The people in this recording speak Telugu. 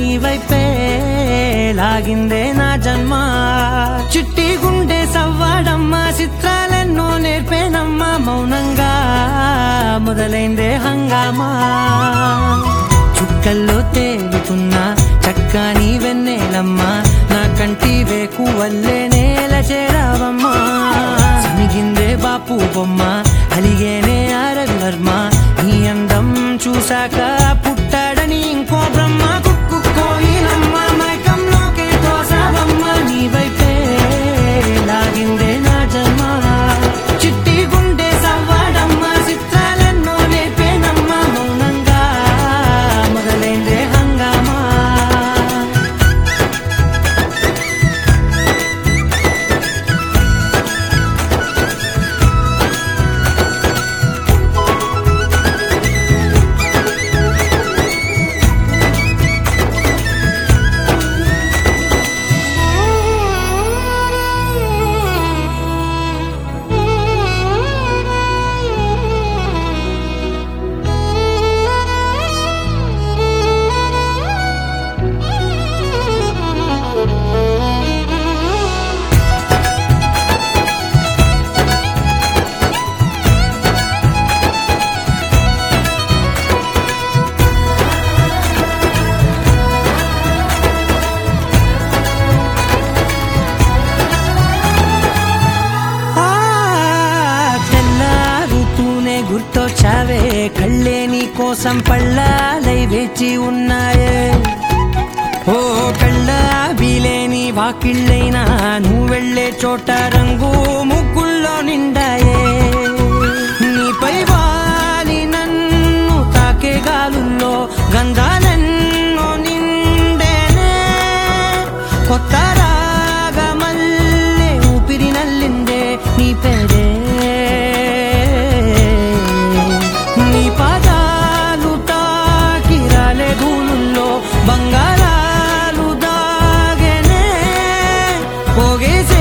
వైపే లాగిందే నా జన్మ చిట్టి గుండె సవ్వాడమ్మా చిత్రాలెన్నో నేర్పేనమ్మా మౌనంగా మొదలైందే హంగామా చుక్కల్లో తేలుతున్నా చక్కని వెన్నెలమ్మా నా కంటి వేకు వల్లే నేల చేరావమ్మా సమిగిందే బాపు బొమ్మ అలిగేనే ఆరవి వర్మ నీ అందం చూశాక పుట్టాడని ఇంకో బ్రహ్మ కుక్కు కోయిలమ్మ మైకంలోకే తోసావమ్మ నీ వైపే లాగిందే నా జన్మ చిట్టి గుండె సవ్వాడమ్మ చిత్రాలెన్నో నేర్పేనమ్మ మౌనంగా మొదలైందే హంగామా ఆ తెల్లారుతూనే గుర్తొచ్చావే కళ్ళే నీ కోసం పళ్ళాలై వేచి ఉన్నాయే ఓ కళ్ళ వీలేని వాకిళ్ళైనా నువ్వు వెళ్ళే చోట రంగు ముగ్గుల్లో నిండాయే నీపై వాలి నన్ను తాకే గాలుల్లో గంధాలెన్నో నిండేనే కొత్త రాగమల్లే ఊపిరి నల్లిందే నీ పేరే నీ పాదాలు తాకి రాలే ధూళుల్లో బంగారాలు దాగెనే పోగేసే